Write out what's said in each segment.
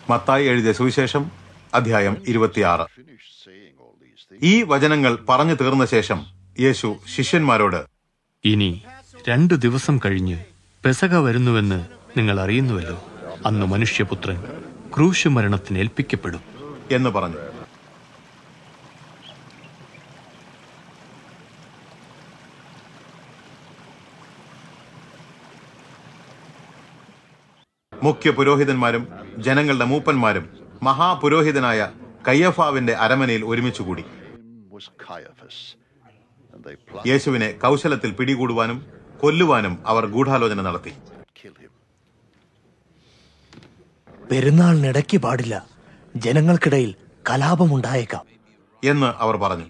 മത്തായി എഴുതിയ സുവിശേഷം അധ്യായം ഇരുപത്തിയാറ് finished saying all these things, ഈ വചനങ്ങൾ പറഞ്ഞു തീർന്ന ശേഷം യേശു ശിഷ്യന്മാരോട് ഇനി രണ്ടു ദിവസം കഴിഞ്ഞ് പെസക വരുന്നുവെന്ന് നിങ്ങൾ അറിയുന്നുവല്ലോ അന്ന് മനുഷ്യപുത്രൻ ക്രൂശ് മരണത്തിന് ഏൽപ്പിക്കപ്പെടും എന്ന് പറഞ്ഞു മുഖ്യ പുരോഹിതന്മാരും ജനങ്ങളുടെ മൂപ്പന്മാരും മഹാപുരോഹിതനായ കയ്യഫാവിന്റെ അരമനയിൽ ഒരുമിച്ചുകൂടി him was Caiaphas. And they plotted യേശുവിനെ കൗശലത്തിൽ പിടികൂടുവാനും കൊല്ലുവാനും അവർ ഗൂഢാലോചന നടത്തി to kill him. പെരുന്നാളിനിടയ്ക്ക് പാടില്ല ജനങ്ങൾക്കിടയിൽ കലാപമുണ്ടായേക്കാം എന്ന് അവർ പറഞ്ഞു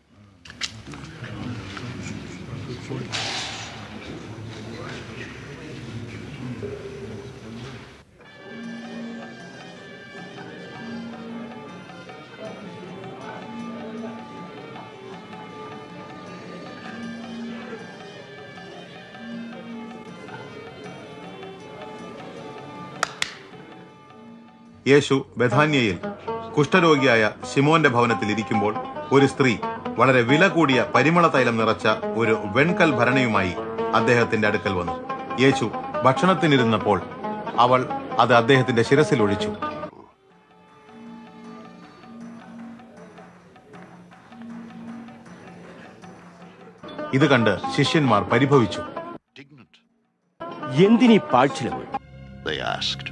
യേശു ബഥാന്യയിൽ കുഷ്ഠരോഗിയായ ശിമോന്റെ ഭവനത്തിൽ ഇരിക്കുമ്പോൾ ഒരു സ്ത്രീ വളരെ വില കൂടിയ പരിമള തൈലം നിറച്ച ഒരു വെൺകൽ ഭരണിയുമായി അദ്ദേഹത്തിന്റെ അടുക്കൽ വന്നു യേശു ഭക്ഷണത്തിനിരുന്നപ്പോൾ അവൾ അത് അദ്ദേഹത്തിന്റെ ശിരസിൽ ഒഴിച്ചു ഇത് കണ്ട് ശിഷ്യന്മാർ പരിഭവിച്ചു Indignant, എന്തിനീ പാഴ്ചിലവ് they asked.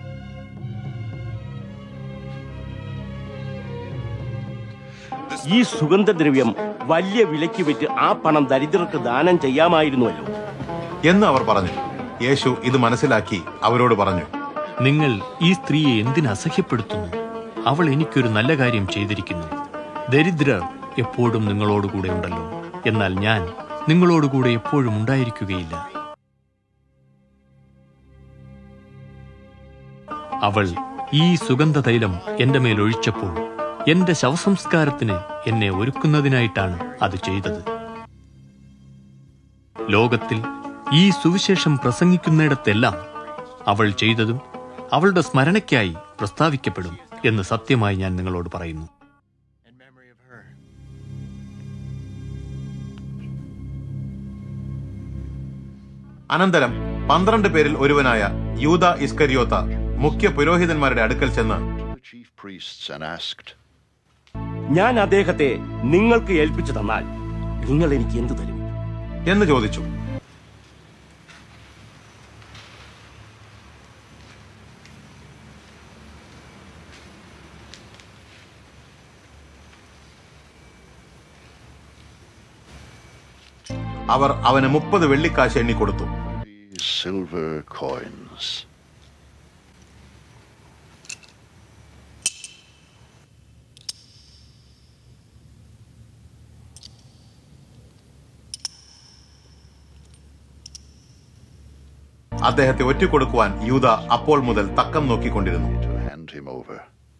ഈ സുഗന്ധദ്രവ്യം വലിയ വിലയ്ക്ക് വിറ്റ് ആ പണം ദരിദ്രർക്ക് ദാനം ചെയ്യാമായിരുന്നുവല്ലോ എന്ന് അവർ പറഞ്ഞു യേശു ഇത് മനസ്സിലാക്കി അവരോട് പറഞ്ഞു നിങ്ങൾ ഈ സ്ത്രീയെ എന്തിന് അസഹ്യപ്പെടുത്തുന്നു അവൾ എനിക്കൊരു നല്ല കാര്യം ചെയ്തിരിക്കുന്നു ദരിദ്രർ എപ്പോഴും നിങ്ങളോടുകൂടെ ഉണ്ടല്ലോ എന്നാൽ ഞാൻ നിങ്ങളോടുകൂടെ എപ്പോഴും ഉണ്ടായിരിക്കുകയില്ല അവൾ ഈ സുഗന്ധതൈലം എന്റെ മേൽ ഒഴിച്ചപ്പോൾ എന്റെ ശവസംസ്കാരത്തിന് എന്നെ ഒരുക്കുന്നതിനായിട്ടാണ് അത് ചെയ്തത് ലോകത്തിൽ ഈ സുവിശേഷം പ്രസംഗിക്കുന്നിടത്തെല്ലാം അവൾ ചെയ്തതും അവളുടെ സ്മരണയ്ക്കായി പ്രസ്താവിക്കപ്പെടും എന്ന് സത്യമായി ഞാൻ നിങ്ങളോട് പറയുന്നു അനന്തരം പന്ത്രണ്ട് പേരിൽ ഒരുവനായ യൂത ഇസ്കരിയോത്ത മുഖ്യ പുരോഹിതന്മാരുടെ അടുക്കൽ ചെന്ന് To the chief priests and asked, ഞാൻ അദ്ദേഹത്തെ നിങ്ങൾക്ക് ഏൽപ്പിച്ചു തന്നാൽ നിങ്ങൾ എനിക്ക് എന്തു തരും എന്ന് ചോദിച്ചു അവർ അവന് മുപ്പത് വെള്ളിക്കാശ് എണ്ണിക്കൊടുത്തു "These silver coins. അദ്ദേഹത്തെ ഒറ്റിക്കൊടുക്കുവാൻ യൂത അപ്പോൾ മുതൽ തക്കം നോക്കിക്കൊണ്ടിരുന്നു to hand him over.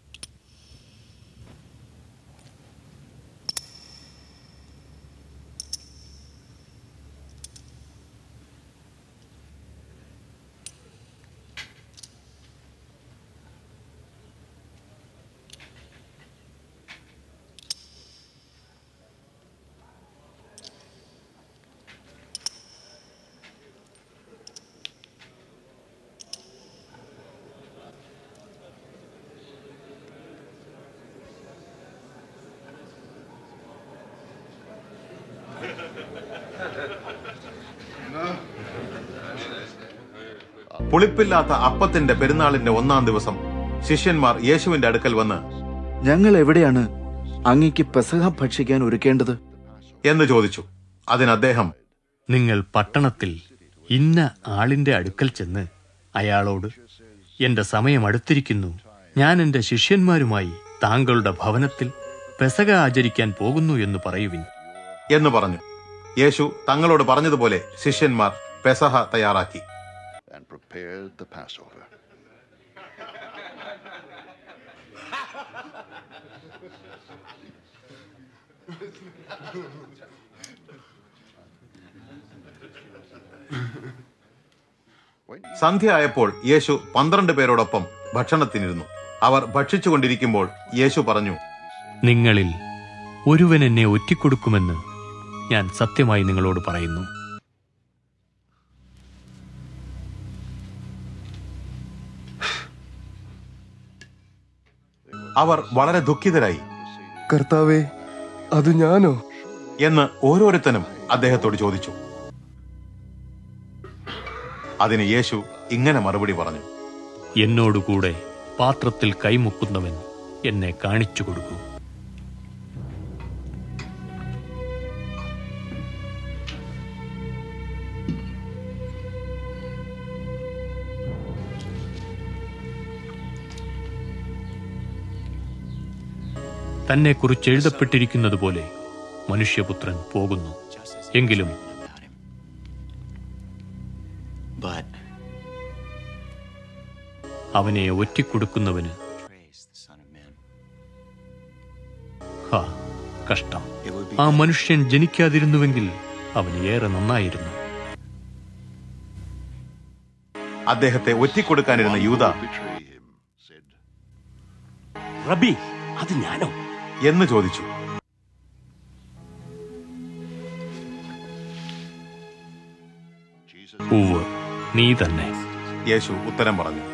പുളിപ്പില്ലാത്ത അപ്പത്തിന്റെ പെരുന്നാളിന്റെ ഒന്നാം ദിവസം ശിഷ്യന്മാർ യേശുവിന്റെ അടുക്കൽ വന്ന് ഞങ്ങൾ എവിടെയാണ് അങ്ങയ്ക്ക് പെസഹ ഭക്ഷിക്കാൻ ഒരുക്കേണ്ടത് എന്ന് ചോദിച്ചു അതിന് അദ്ദേഹം നിങ്ങൾ പട്ടണത്തിൽ ഇന്ന ആളിന്റെ അടുക്കൽ ചെന്ന് അയാളോട് എന്റെ സമയം അടുത്തിരിക്കുന്നു ഞാൻ എന്റെ ശിഷ്യന്മാരുമായി താങ്കളുടെ ഭവനത്തിൽ പെസക ആചരിക്കാൻ പോകുന്നു എന്ന് പറയുവിൻ എന്ന് പറഞ്ഞു യേശു തങ്ങളോട് പറഞ്ഞതുപോലെ ശിഷ്യന്മാർ പെസഹ തയ്യാറാക്കി and prepared the Passover. സന്ധ്യ ആയപ്പോൾ യേശു പന്ത്രണ്ട് പേരോടൊപ്പം ഭക്ഷണത്തിനിരുന്നു അവർ ഭക്ഷിച്ചുകൊണ്ടിരിക്കുമ്പോൾ യേശു പറഞ്ഞു നിങ്ങളിൽ ഒരുവൻ എന്നെ ഒറ്റിക്കൊടുക്കുമെന്ന് ഞാൻ സത്യമായി നിങ്ങളോട് പറയുന്നു അവർ വളരെ ദുഃഖിതരായി കർത്താവേ അത് ഞാനോ എന്ന് ഓരോരുത്തനും അദ്ദേഹത്തോട് ചോദിച്ചു അതിന് യേശു ഇങ്ങനെ മറുപടി പറഞ്ഞു എന്നോടുകൂടെ പാത്രത്തിൽ കൈമുക്കുന്നവൻ എന്നെ കാണിച്ചു കൊടുക്കൂ തന്നെ കുറിച്ച് എഴുതപ്പെട്ടിരിക്കുന്നത് പോലെ മനുഷ്യപുത്രൻ പോകുന്നു എങ്കിലും But അവനെ ഒറ്റിക്കൊടുക്കുന്നവന് praise the Son of Man. ഹാ കഷ്ടം It would be ആ മനുഷ്യൻ ജനിക്കാതിരുന്നുവെങ്കിൽ അവന് ഏറെ നന്നായിരുന്നു അദ്ദേഹത്തെ ഒറ്റിക്കൊടുക്കാനിരുന്ന യൂത betray him, said, റബി അത് ഞാനോ എന്ന് ചോദിച്ചു Jesus ഉവ് നീ തന്നെ യേശു ഉത്തരം പറഞ്ഞു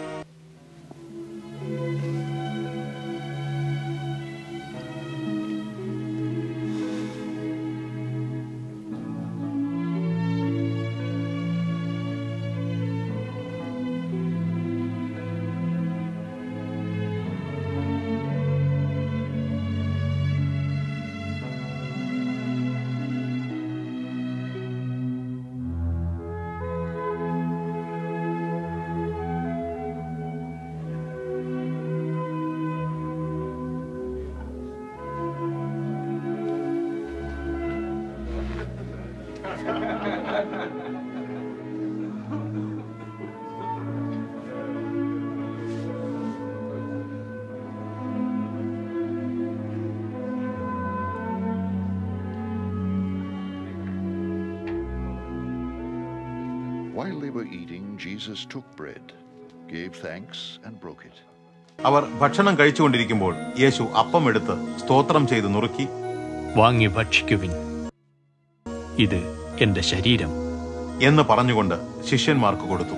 While they were eating, Jesus took bread, gave thanks, and broke it. അവർ ഭക്ഷണം കഴിച്ചുകൊണ്ടിരിക്കുമ്പോൾ യേശു അപ്പം എടുത്ത് സ്തോത്രം ചെയ്ത് നുറുക്കി വാങ്ങി ഭക്ഷിക്കുവിൻ ഇത് എന്റെ ശരീരം എന്ന് പറഞ്ഞുകൊണ്ട് ശിഷ്യന്മാർക്ക് കൊടുത്തു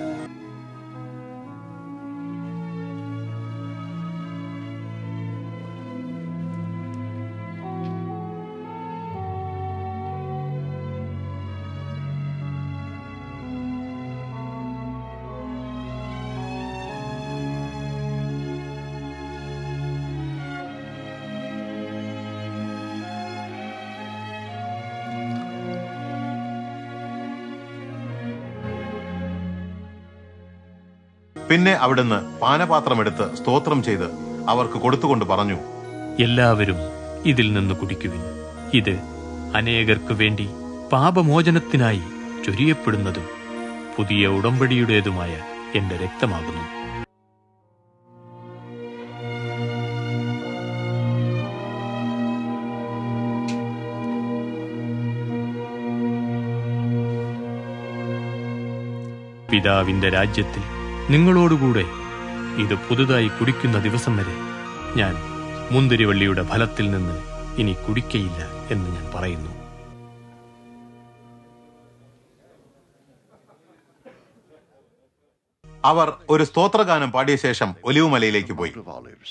പിന്നെ അവിടുന്ന് പാനപാത്രമെടുത്ത് സ്തോത്രം ചെയ്ത് അവർക്ക് കൊടുത്തുകൊണ്ട് പറഞ്ഞു എല്ലാവരും ഇതിൽ നിന്ന് കുടിക്കുവിൻ ഇത് അനേകർക്ക് വേണ്ടി പാപമോചനത്തിനായി ചൊരിയപ്പെടുന്നതും പുതിയ ഉടമ്പടിയുടേതുമായ എന്റെ രക്തമാകുന്നു പിതാവിന്റെ രാജ്യത്തിൽ നിങ്ങളോടുകൂടെ ഇത് പുതുതായി കുടിക്കുന്ന ദിവസം വരെ ഞാൻ മുന്തിരിവള്ളിയുടെ ഫലത്തിൽ നിന്ന് ഇനി കുടിക്കയില്ല എന്ന് ഞാൻ പറയുന്നു അവർ ഒരു സ്തോത്രഗാനം പാടിയ ശേഷം ഒലിവുമലയിലേക്ക് പോയി Mount of Olives.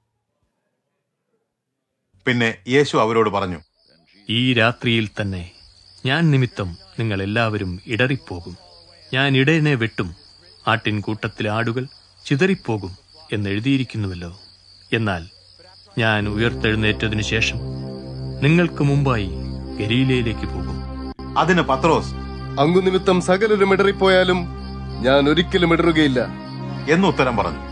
പിന്നെ യേശു അവരോട് പറഞ്ഞു ഈ രാത്രിയിൽ തന്നെ ഞാൻ നിമിത്തം നിങ്ങൾ എല്ലാവരും ഇടറിപ്പോകും ഞാൻ ഇടയനെ വെട്ടും ആട്ടിൻകൂട്ടത്തിലെ ആടുകൾ ചിതറിപ്പോകും എന്ന് എഴുതിയിരിക്കുന്നുവല്ലോ എന്നാൽ ഞാൻ ഉയർത്തെഴുന്നേറ്റതിനു ശേഷം നിങ്ങൾക്ക് മുമ്പായി ഗലീലയിലേക്ക് പോകും അതിന് പത്രോസ് അങ്ങു നിമിത്തം സകലരും ഇടറിപ്പോയാലും ഞാൻ ഒരിക്കലും ഇടറുകയില്ല എന്ന് ഉത്തരം പറഞ്ഞു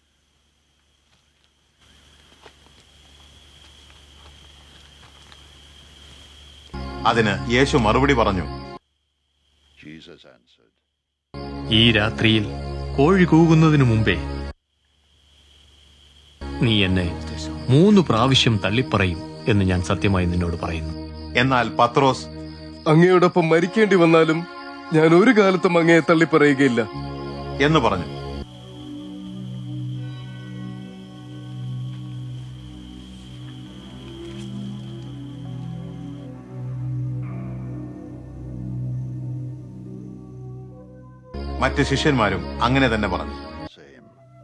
അതിന് യേശു മറുപടി പറഞ്ഞു Jesus answered, ഈ രാത്രിയിൽ കോഴി കൂകുന്നതിനു മുമ്പേ നീ എന്നെ മൂന്ന് പ്രാവശ്യം തള്ളിപ്പറയും എന്ന് ഞാൻ സത്യമായി നിന്നോട് പറയുന്നു എന്നാൽ പത്രോസ് അങ്ങയോടൊപ്പം മരിക്കേണ്ടി വന്നാലും ഞാൻ ഒരു കാലത്തും അങ്ങയെ തള്ളിപ്പറയുകയില്ല എന്ന് പറഞ്ഞു മറ്റ് ശിഷ്യന്മാരും അങ്ങനെ തന്നെ പറഞ്ഞു Same.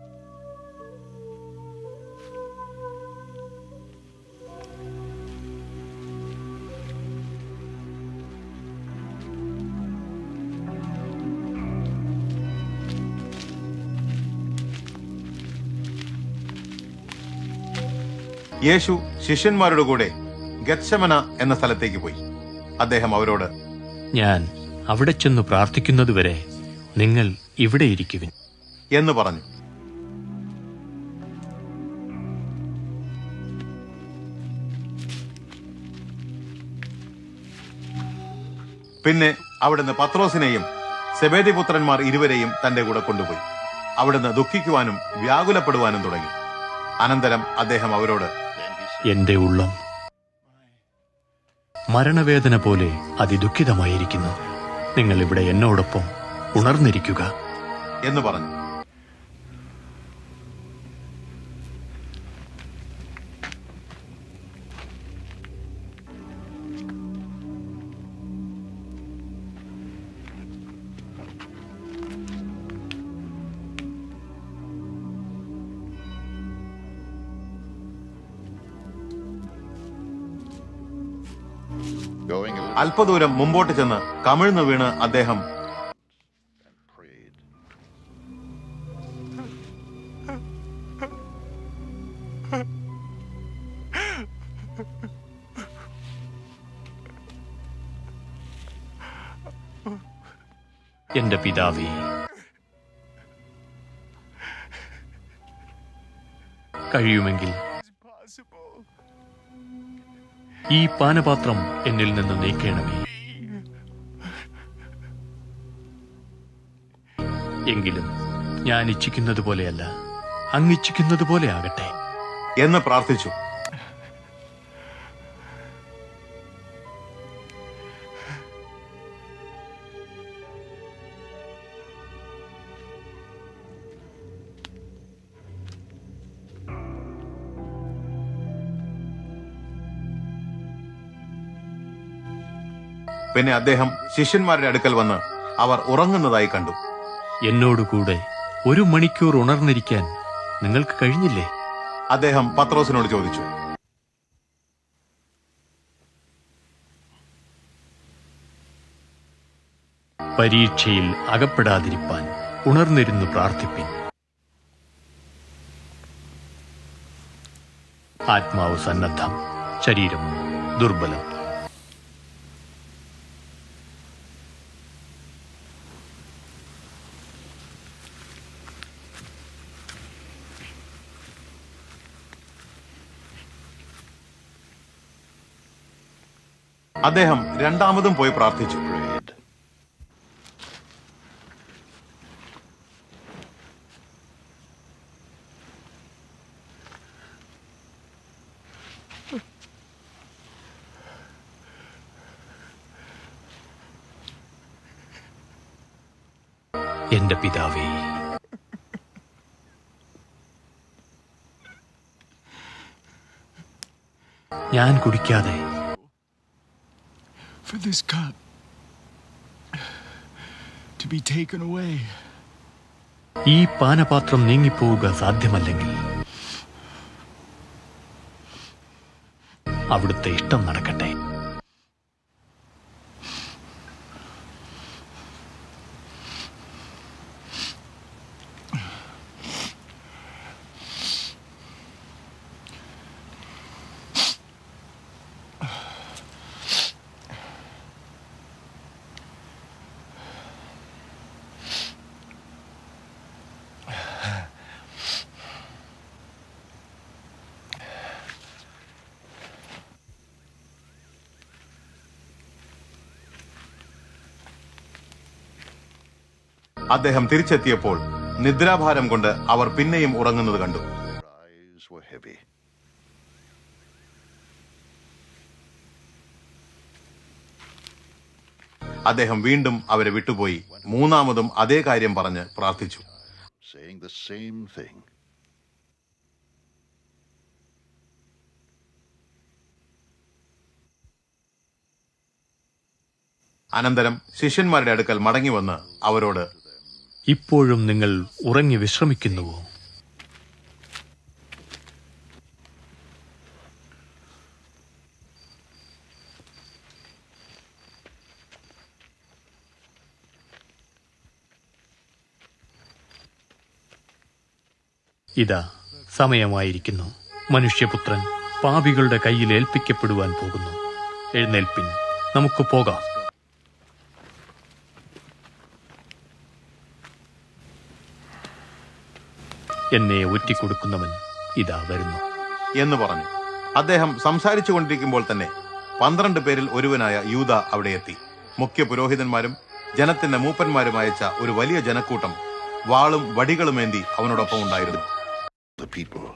യേശു ശിഷ്യന്മാരുടെ കൂടെ ഗത്ശമന എന്ന സ്ഥലത്തേക്ക് പോയി അദ്ദേഹം അവരോട് ഞാൻ അവിടെ ചെന്ന് പ്രാർത്ഥിക്കുന്നതുവരെ നിങ്ങൾ ഇവിടെ ഇരിക്കുവിൻ എന്ന് പറഞ്ഞു പിന്നെ അവിടുന്ന് പത്രോസിനെയും സെബേദി പുത്രന്മാർ ഇരുവരെയും തന്റെ കൂടെ കൊണ്ടുപോയി അവിടുന്ന് ദുഃഖിക്കുവാനും വ്യാകുലപ്പെടുവാനും തുടങ്ങി അനന്തരം അദ്ദേഹം അവരോട് എന്റെ ഉള്ളം മരണവേദന പോലെ അതിദുഃഖിതമായിരിക്കുന്നു നിങ്ങൾ ഇവിടെ എന്നോടൊപ്പം ഉണർന്നിരിക്കുക എന്ന് പറഞ്ഞു Going a little അല്പദൂരം മുമ്പോട്ട് ചെന്ന് കമിഴ്ന്നു വീണ് അദ്ദേഹം prayed. എന്റെ പിതാവേ കഴിയുമെങ്കിൽ ഈ പാനപാത്രം എന്നിൽ നിന്ന് നീക്കേണമേ എങ്കിലും ഞാൻ ഇച്ഛിക്കുന്നത് പോലെയല്ല അങ്ങിച്ഛിക്കുന്നത് പോലെ ആകട്ടെ എന്ന് പ്രാർത്ഥിച്ചു പിന്നെ അദ്ദേഹം ശിഷ്യന്മാരുടെ അടുക്കൽ വന്ന് അവർ ഉറങ്ങുന്നതായി കണ്ടു എന്നോടുകൂടെ ഒരു മണിക്കൂർ ഉണർന്നിരിക്കാൻ നിങ്ങൾക്ക് കഴിഞ്ഞില്ലേ അദ്ദേഹം പത്രോസിനോട് ചോദിച്ചു പരീക്ഷയിൽ അകപ്പെടാതിരിപ്പാൻ ഉണർന്നിരുന്നു പ്രാർത്ഥിപ്പിൻ ആത്മാവ് സന്നദ്ധം ശരീരം ദുർബലം അദ്ദേഹം രണ്ടാമതും പോയി പ്രാർത്ഥിച്ചു Prayed. എന്റെ പിതാവേ ഞാൻ കുടിക്കാതെ for this cup to be taken away. ഈ പാനപാത്രം നീങ്ങിപ്പോവുക സാധ്യമല്ലെങ്കിൽ അവിടുത്തെ ഇഷ്ടം നടക്കട്ടെ അദ്ദേഹം തിരിച്ചെത്തിയപ്പോൾ നിദ്രാഭാരം കൊണ്ട് അവർ പിന്നെയും ഉറങ്ങുന്നത് കണ്ടു Their eyes were heavy. അദ്ദേഹം വീണ്ടും അവരെ വിട്ടുപോയി മൂന്നാമതും അതേ കാര്യം പറഞ്ഞ് പ്രാർത്ഥിച്ചു saying the same thing. അനന്തരം ശിഷ്യന്മാരുടെ അടുക്കൽ മടങ്ങി വന്ന് അവരോട് ഇപ്പോഴും നിങ്ങൾ ഉറങ്ങി വിശ്രമിക്കുന്നുവോ ഇതാ സമയമായിരിക്കുന്നു മനുഷ്യപുത്രൻ പാപികളുടെ കയ്യിൽ ഏൽപ്പിക്കപ്പെടുവാൻ പോകുന്നു എഴുന്നേൽപ്പിൻ നമുക്ക് പോകാം എന്നെ ഒറ്റിക്കൊടുക്കുന്നവൻ ഇതാ വരുന്നു എന്ന് പറഞ്ഞു അദ്ദേഹം സംസാരിച്ചു കൊണ്ടിരിക്കുമ്പോൾ തന്നെ പന്ത്രണ്ട് പേരിൽ ഒരുവനായ യൂത അവിടെ എത്തി മുഖ്യ പുരോഹിതന്മാരും ജനത്തിന്റെ മൂപ്പന്മാരും അയച്ച ഒരു വലിയ ജനക്കൂട്ടം വാളും വടികളുമേന്തി അവനോടൊപ്പം ഉണ്ടായിരുന്നു The people.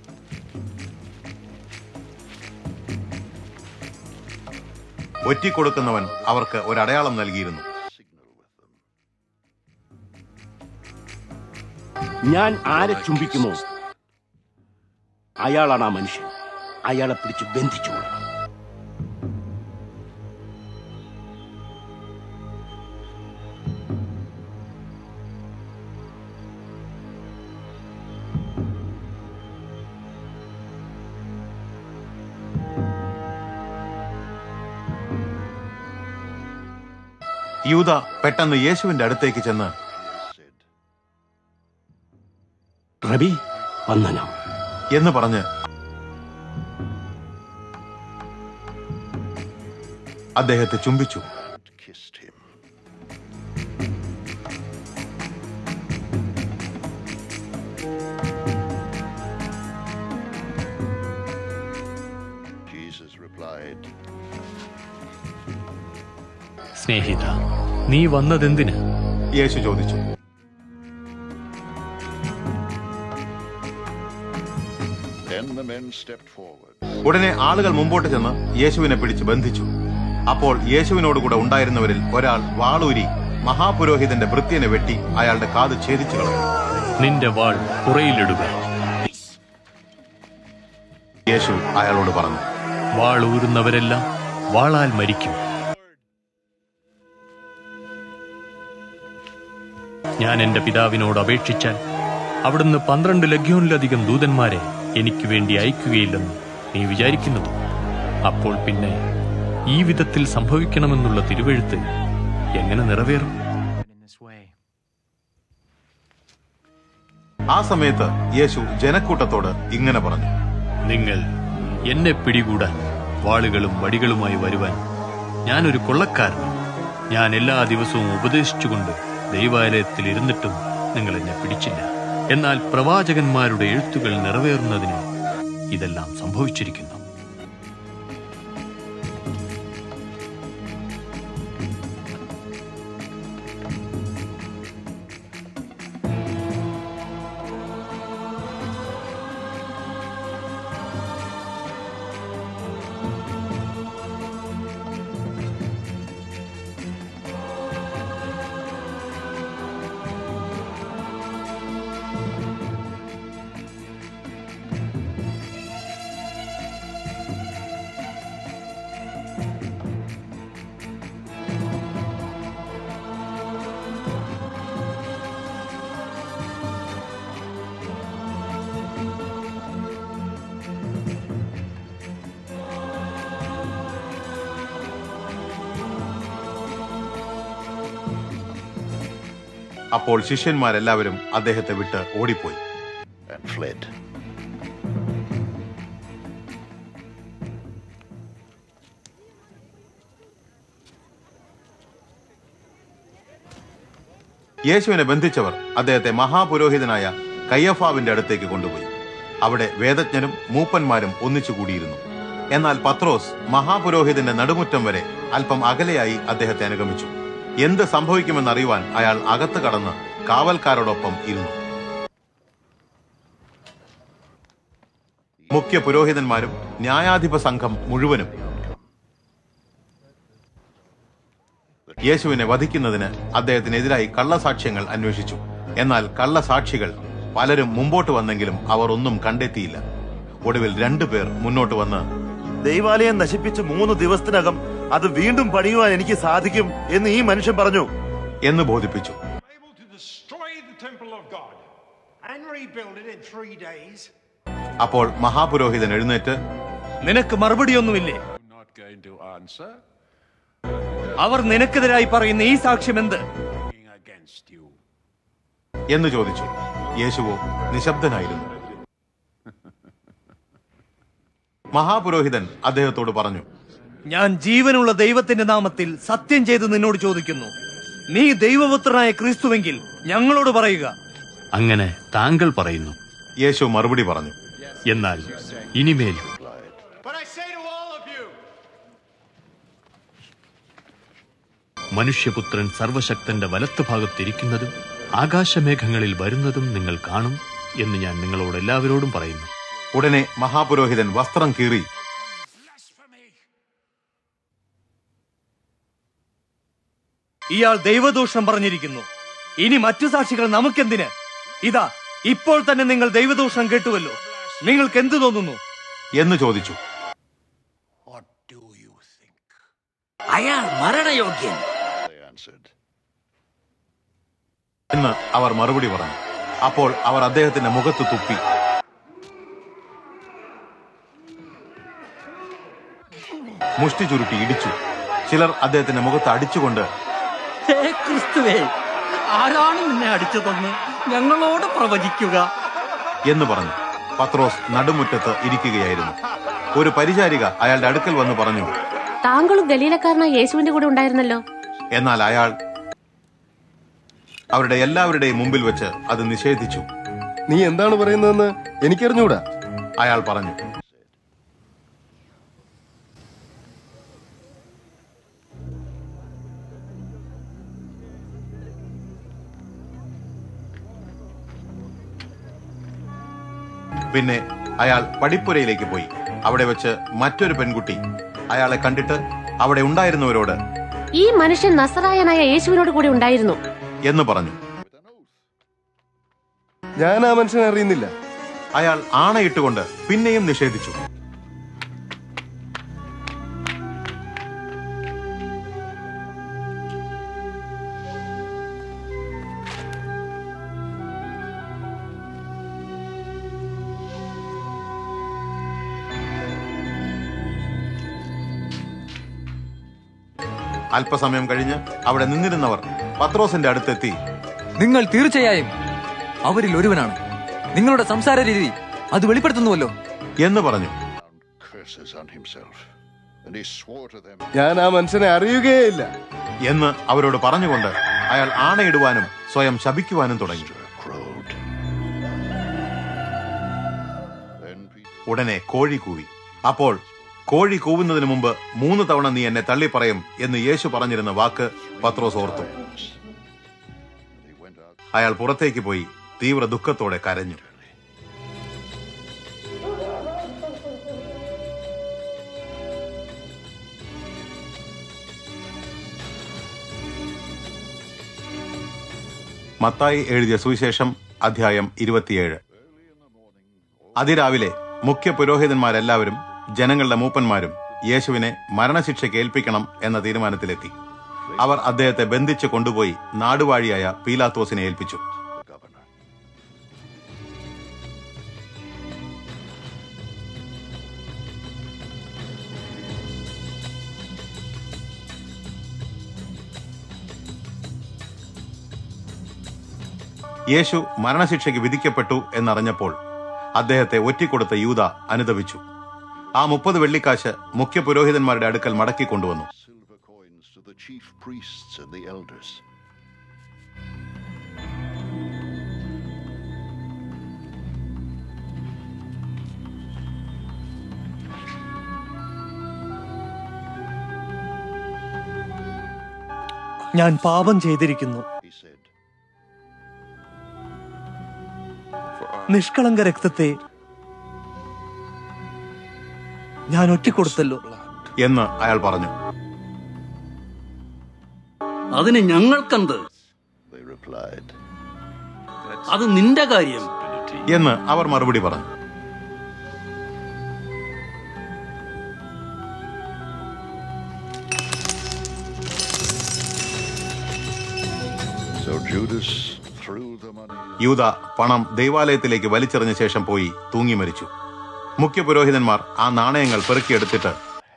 ഒറ്റിക്കൊടുക്കുന്നവൻ അവർക്ക് ഒരടയാളം നൽകിയിരുന്നു ഞാൻ ആരെ ചുംബിക്കുമോ അയാളാണ് ആ മനുഷ്യൻ അയാളെ പിടിച്ച് ബന്ധിച്ചുകൊള്ളണം യൂത പെട്ടെന്ന് യേശുവിന്റെ അടുത്തേക്ക് ചെന്ന് റബി വന്ദനം എന്ന് പറഞ്ഞ് അദ്ദേഹത്തെ ചുംബിച്ചു Kissed him. Jesus replied, സ്നേഹിത നീ വന്നതെന്തിന് യേശു ചോദിച്ചു Then the men stepped forward. ഉടനെ ആളുകൾ മുമ്പോട്ട് ചെന്ന് യേശുവിനെ പിടിച്ച് ബന്ധിച്ചു അപ്പോൾ യേശുവിനോടുകൂടെ ഉണ്ടായിരുന്നവരിൽ ഒരാൾ വാളൂരി മഹാപുരോഹിതന്റെ ഭൃത്യനെ വെട്ടി അയാളുടെ കാത് ഛേദിച്ചു കളഞ്ഞു നിന്റെ വാൾ പുറയിലിടുക യേശു അയാളോട് പറഞ്ഞു വാൾ ഊരുന്നവരെല്ലാം വാളാൽ മരിക്കും ഞാൻ എന്റെ പിതാവിനോട് അപേക്ഷിച്ചാൽ അവിടുന്ന് പന്ത്രണ്ട് ലഗ്യോനിലധികം ദൂതന്മാരെ എനിക്ക് വേണ്ടി അയക്കുകയില്ലെന്ന് നീ വിചാരിക്കുന്നത് അപ്പോൾ പിന്നെ ഈ വിധത്തിൽ സംഭവിക്കണമെന്നുള്ള തിരുവഴുത്ത് എങ്ങനെ നിറവേറും in this way. ആ സമയത്ത് യേശു ജനക്കൂട്ടത്തോട് ഇങ്ങനെ പറഞ്ഞു നിങ്ങൾ എന്നെ പിടികൂടാൻ വാളുകളും വടികളുമായി വരുവാൻ ഞാനൊരു കൊള്ളക്കാരനാണ് ഞാൻ എല്ലാ ദിവസവും ഉപദേശിച്ചുകൊണ്ട് ദൈവാലയത്തിൽ ഇരുന്നിട്ടും നിങ്ങൾ എന്നെ പിടിച്ചില്ല എന്നാൽ പ്രവാചകന്മാരുടെ എഴുത്തുകൾ നിറവേറുന്നതിന് ഇതെല്ലാം സംഭവിച്ചിരിക്കുന്നു അപ്പോൾ ശിഷ്യന്മാരെല്ലാവരും അദ്ദേഹത്തെ വിട്ട് ഓടിപ്പോയി and fled. യേശുവിനെ ബന്ധിച്ചവർ അദ്ദേഹത്തെ മഹാപുരോഹിതനായ കയ്യഫാവിന്റെ അടുത്തേക്ക് കൊണ്ടുപോയി അവിടെ വേദജ്ഞരും മൂപ്പന്മാരും ഒന്നിച്ചു കൂടിയിരുന്നു എന്നാൽ പത്രോസ് മഹാപുരോഹിതന്റെ നടുമുറ്റം വരെ അല്പം അകലെയായി അദ്ദേഹത്തെ അനുഗമിച്ചു എന്ത് സംഭവിക്കുമെന്നറിയുവാൻ അയാൾ അകത്ത് കടന്ന് കാവൽക്കാരോടൊപ്പം ഇരുന്നു മുഖ്യ പുരോഹിതന്മാരും ന്യായാധിപ സംഘം മുഴുവനും യേശുവിനെ വധിക്കുന്നതിന് അദ്ദേഹത്തിനെതിരായി കള്ളസാക്ഷ്യങ്ങൾ അന്വേഷിച്ചു എന്നാൽ കള്ളസാക്ഷികൾ പലരും മുമ്പോട്ട് വന്നെങ്കിലും അവർ ഒന്നും കണ്ടെത്തിയില്ല ഒടുവിൽ രണ്ടുപേർ മുന്നോട്ട് വന്ന് ദൈവാലയം നശിപ്പിച്ച് മൂന്ന് ദിവസത്തിനകം അത് വീണ്ടും പണിയുവാൻ എനിക്ക് സാധിക്കും എന്ന് ഈ മനുഷ്യൻ പറഞ്ഞു എന്ന് ബോധിപ്പിച്ചു able to destroy build it in three days? അപ്പോൾ മഹാപുരോഹിതൻ എഴുന്നേറ്റ് നിനക്ക് മറുപടിയൊന്നുമില്ലേ Not going to answer അവർ നിനക്കെതിരായി പറയുന്ന ഈ സാക്ഷ്യം എന്ത് against you. എന്ന് ചോദിച്ചു യേശുവോ നിശബ്ദനായിരുന്നു മഹാപുരോഹിതൻ അദ്ദേഹത്തോട് പറഞ്ഞു ഞാൻ ജീവനുള്ള ദൈവത്തിന്റെ നാമത്തിൽ സത്യം ചെയ്ത് നിന്നോട് ചോദിക്കുന്നു നീ ദൈവപുത്രനായ ക്രിസ്തുവെങ്കിൽ ഞങ്ങളോട് പറയുക അങ്ങനെ താങ്കൾ പറയുന്നു യേശു മറുപടി പറഞ്ഞു എന്നാൽ ഇനിമേൽ But I say to all of you, മനുഷ്യപുത്രൻ സർവശക്തന്റെ വലത്തുഭാഗത്തിരിക്കുന്നതും ആകാശമേഘങ്ങളിൽ വരുന്നതും നിങ്ങൾ കാണും എന്ന് ഞാൻ നിങ്ങളോട് എല്ലാവരോടും പറയുന്നു ഉടനെ മഹാപുരോഹിതൻ വസ്ത്രം കീറി ഇയാൾ ദൈവദൂഷണം പറഞ്ഞിരിക്കുന്നു ഇനി മറ്റു സാക്ഷികൾ നമുക്കെന്തിന് ഇതാ ഇപ്പോൾ തന്നെ നിങ്ങൾ ദൈവദൂഷണം കേട്ടുവല്ലോ നിങ്ങൾക്ക് എന്തു തോന്നുന്നു എന്ന് ചോദിച്ചു അയാൾ മരണയോഗ്യൻ എന്ന് അവർ മറുപടി പറഞ്ഞു അപ്പോൾ അവർ അദ്ദേഹത്തിന്റെ മുഖത്ത് തുപ്പി മുഷ്ടി ചുരുട്ടി ഇടിച്ചു ചിലർ അദ്ദേഹത്തിന്റെ മുഖത്ത് അടിച്ചുകൊണ്ട് ഹേ ക്രിസ്തുവേ ആരാണ് നിന്നെ അടിച്ചതെന്ന് ഞങ്ങളോട് പ്രവചിക്കുക എന്ന് പറഞ്ഞു പത്രോസ് നടുമുറ്റത്ത് ഇരിക്കുകയായിരുന്നു ഒരു പരിചാരിക അയാളുടെ അടുക്കൽ വന്ന് പറഞ്ഞു താങ്കളും ഗലീലക്കാരനായ യേശുവിന്റെ കൂടെ ഉണ്ടായിരുന്നല്ലോ എന്നാൽ അയാൾ അവരുടെ എല്ലാവരുടെയും മുമ്പിൽ വെച്ച് അത് നിഷേധിച്ചു നീ എന്താണ് പറയുന്നതെന്ന് എനിക്കറിഞ്ഞൂടാ അയാൾ പറഞ്ഞു പിന്നെ അയാൾ പടിപ്പുരയിലേക്ക് പോയി അവിടെ വെച്ച് മറ്റൊരു പെൺകുട്ടി അയാളെ കണ്ടിട്ട് അവിടെ ഉണ്ടായിരുന്നവരോട് ഈ മനുഷ്യൻ നസറായനായ യേശുവിനോട് കൂടെ ഉണ്ടായിരുന്നു എന്ന് പറഞ്ഞു ഞാൻ ആ മനുഷ്യനെ അറിയുന്നില്ല അയാൾ ആണയിട്ടുകൊണ്ട് പിന്നെയും നിഷേധിച്ചു അല്പസമയം കഴിഞ്ഞ് അവിടെ നിന്നിരുന്നവർ പത്രോസിന്റെ അടുത്തെത്തി നിങ്ങൾ തീർച്ചയായും അവരിൽ ഒരുവനാണ് നിങ്ങളുടെ സംസാര രീതി അത് വെളിപ്പെടുത്തുന്നുവല്ലോ എന്ന് പറഞ്ഞു curses on himself. And he swore to them, ഞാൻ ആ മനുഷ്യനെ അറിയുകയില്ല എന്ന് അവരോട് പറഞ്ഞുകൊണ്ട് അയാൾ ആണയിടുവാനും സ്വയം ശപിക്കുവാനും തുടങ്ങി ഉടനെ കോഴി കൂവി അപ്പോൾ കോഴി കൂവുന്നതിന് മുമ്പ് മൂന്ന് തവണ നീ എന്നെ തള്ളിപ്പറയും എന്ന് യേശു പറഞ്ഞിരുന്ന വാക്ക് പത്രോസ് ഓർത്തു അയാൾ പുറത്തേക്ക് പോയി തീവ്ര ദുഃഖത്തോടെ കരഞ്ഞു മത്തായി എഴുതിയ സുവിശേഷം അധ്യായം ഇരുപത്തിയേഴ് അതിരാവിലെ മുഖ്യ പുരോഹിതന്മാരെല്ലാവരും ജനങ്ങളുടെ മൂപ്പന്മാരും യേശുവിനെ മരണശിക്ഷയ്ക്ക് ഏൽപ്പിക്കണം എന്ന തീരുമാനത്തിലെത്തി അവർ അദ്ദേഹത്തെ ബന്ധിച്ച് കൊണ്ടുപോയി നാടുവാഴിയായ പീലാത്തോസിനെ ഏൽപ്പിച്ചു യേശു മരണശിക്ഷയ്ക്ക് വിധിക്കപ്പെട്ടു എന്നറിഞ്ഞപ്പോൾ അദ്ദേഹത്തെ ഒറ്റിക്കൊടുത്ത യൂത അനുദപിച്ചു ആ മുപ്പത് വെള്ളിക്കാശ് മുഖ്യ പുരോഹിതന്മാരുടെ അടുക്കൽ മടക്കി കൊണ്ടുവന്നു to the chief priests and the elders. ഞാൻ പാപം ചെയ്തിരിക്കുന്നു നിഷ്കളങ്ക രക്തത്തെ ഞാൻ ഒറ്റിക്കൊടുത്തല്ലോ എന്ന് അയാൾ പറഞ്ഞു അതിന് ഞങ്ങൾക്കെന്ത് They replied, അത് നിന്റെ കാര്യം എന്ന് അവർ മറുപടി പറഞ്ഞു So Judas യൂത പണം ദൈവാലയത്തിലേക്ക് വലിച്ചെറിഞ്ഞ ശേഷം പോയി തൂങ്ങി മരിച്ചു മുഖ്യപുരോഹിതന്മാർ ആ നാണയങ്ങൾ പെറുക്കിയെടുത്തിട്ട്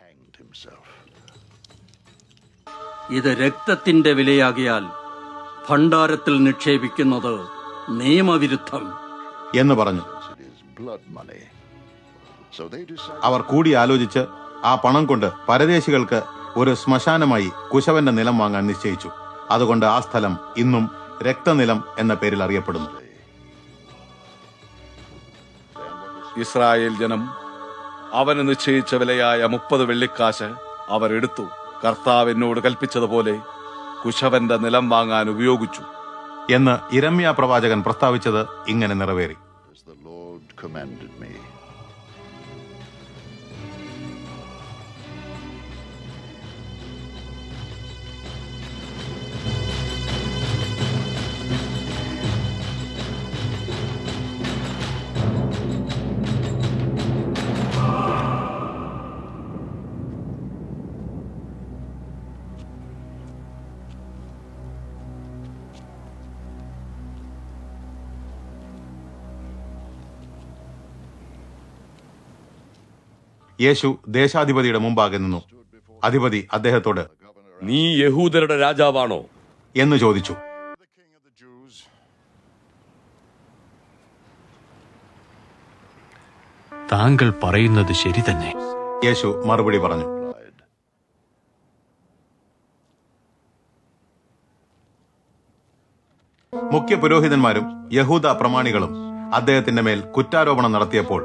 ഇത് രക്തത്തിന്റെ വിലയാകിയാൽ ഭണ്ഡാരത്തിൽ നിക്ഷേപിക്കുന്നത് നിയമവിരുദ്ധം എന്ന് പറഞ്ഞു Blood money. So they decided. അവർ കൂടി ആലോചിച്ച് ആ പണം കൊണ്ട് പരദേശികൾക്ക് ഒരു ശ്മശാനമായി കുശവന്റെ നിലം വാങ്ങാൻ നിശ്ചയിച്ചു അതുകൊണ്ട് ആ സ്ഥലം ഇന്നും രക്തനിലം എന്ന പേരിൽ അറിയപ്പെടുന്നു ഇസ്രായേൽ ജനം അവന് നിശ്ചയിച്ച വിലയായ മുപ്പത് വെള്ളിക്കാശ് അവർ എടുത്തു കർത്താവ് എന്നോട് കൽപ്പിച്ചതുപോലെ കുശവന്റെ നിലം വാങ്ങാൻ ഉപയോഗിച്ചു എന്ന് ഇരമ്യ പ്രവാചകൻ പ്രസ്താവിച്ചത് ഇങ്ങനെ നിറവേറി As the Lord commanded me. യേശു ദേശാധിപതിയുടെ മുമ്പാകെ നിന്നു അധിപതി അദ്ദേഹത്തോട് നീ യഹൂദരുടെ രാജാവാണോ എന്ന് ചോദിച്ചു താങ്കൾ പറയുന്നത് ശരി തന്നെ യേശു മറുപടി പറഞ്ഞു മുഖ്യ പുരോഹിതന്മാരും യഹൂദ പ്രമാണികളും അദ്ദേഹത്തിന്റെ മേൽ കുറ്റാരോപണം നടത്തിയപ്പോൾ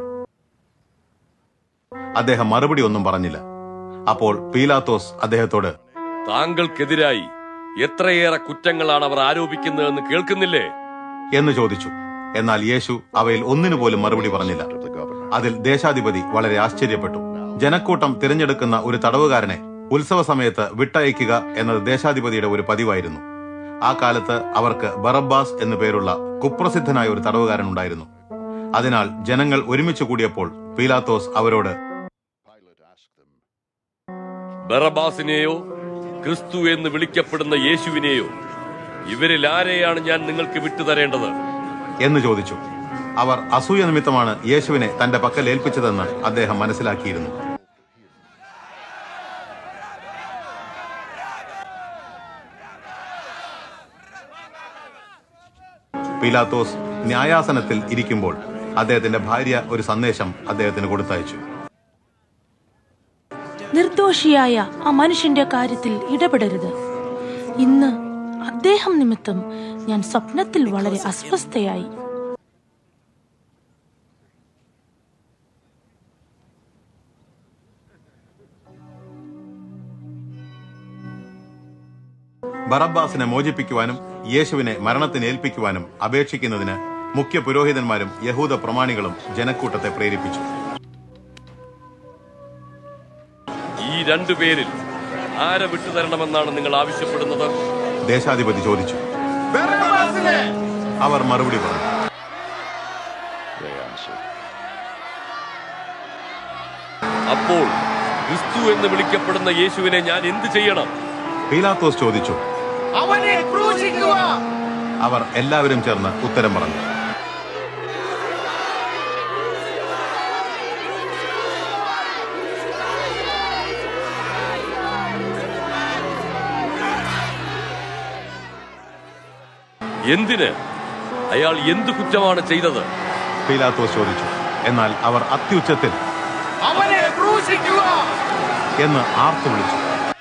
അദ്ദേഹം മറുപടി ഒന്നും പറഞ്ഞില്ല അപ്പോൾ പീലാത്തോസ് അദ്ദേഹത്തോട് താങ്കൾക്കെതിരായി എത്രയേറെ കുറ്റങ്ങളാണ് അവർ ആരോപിക്കുന്നതെന്ന് കേൾക്കുന്നില്ലേ എന്ന് ചോദിച്ചു എന്നാൽ യേശു അവയിൽ ഒന്നിനു പോലും മറുപടി പറഞ്ഞില്ല അതിൽ ദേശാധിപതി വളരെ ആശ്ചര്യപ്പെട്ടു ജനക്കൂട്ടം തിരഞ്ഞെടുക്കുന്ന ഒരു തടവുകാരനെ ഉത്സവ സമയത്ത് വിട്ടയക്കുക എന്നത് ദേശാധിപതിയുടെ ഒരു പതിവായിരുന്നു ആ കാലത്ത് അവർക്ക് ബറബ്ബാസ് എന്നു പേരുള്ള കുപ്രസിദ്ധനായ ഒരു തടവുകാരൻ ഉണ്ടായിരുന്നു അതിനാൽ ജനങ്ങൾ ഒരുമിച്ച് കൂടിയപ്പോൾ പീലാത്തോസ് അവരോട് ബറബാസിനെയോ ക്രിസ്തു എന്ന് വിളിക്കപ്പെടുന്ന യേശുവിനെയോ ഇവരിൽ ആരെയാണ് ഞാൻ നിങ്ങൾക്ക് വിട്ടുതരേണ്ടത് എന്ന് ചോദിച്ചു അവർ അസൂയ നിമിത്തമാണ് യേശുവിനെ തന്റെ പക്കൽ ഏൽപ്പിച്ചതെന്ന് അദ്ദേഹം മനസ്സിലാക്കിയിരുന്നു പീലാത്തോസ് ന്യായാസനത്തിൽ ഇരിക്കുമ്പോൾ അദ്ദേഹത്തിന്റെ ഭാര്യ ഒരു സന്ദേശം അദ്ദേഹത്തിന് കൊടുത്തയച്ചു നിർദോഷിയായ ആ മനുഷ്യന്റെ കാര്യത്തിൽ ഇടപെടരുത് ഇന്ന് അദ്ദേഹം നിമിത്തം ഞാൻ സ്വപ്നത്തിൽ വളരെ അസ്വസ്ഥയായി ബറബ്ബാസിനെ മോചിപ്പിക്കുവാനും യേശുവിനെ മരണത്തിന് ഏൽപ്പിക്കുവാനും അപേക്ഷിക്കുന്നതിന് മുഖ്യ പുരോഹിതന്മാരും യഹൂദ പ്രമാണികളും ജനക്കൂട്ടത്തെ പ്രേരിപ്പിച്ചു ഈ രണ്ടു പേരിൽ ആരെ വിട്ടുതരണമെന്നാണ് നിങ്ങൾ ആവശ്യപ്പെടുന്നത് ദേശാധിപതി ചോദിച്ചു അവർ മറുപടി പറഞ്ഞു They answered. അപ്പോൾ ക്രിസ്തു എന്ന് വിളിക്കപ്പെടുന്ന യേശുവിനെ ഞാൻ എന്ത് ചെയ്യണം പീലാത്തോസ് ചോദിച്ചു അവനെ ക്രൂശിക്കുക അവർ എല്ലാവരും ചേർന്ന് ഉത്തരം പറഞ്ഞു എന്തിന് അയാൾ എന്ത് കുറ്റമാണ് ചെയ്തത് പീലാത്തോസ് ചോദിച്ചു എന്നാൽ അവർ അത്യുച്ചത്തിൽ അവനെ ക്രൂശിക്കുക എന്ന് ആർത്തു വിളിച്ചു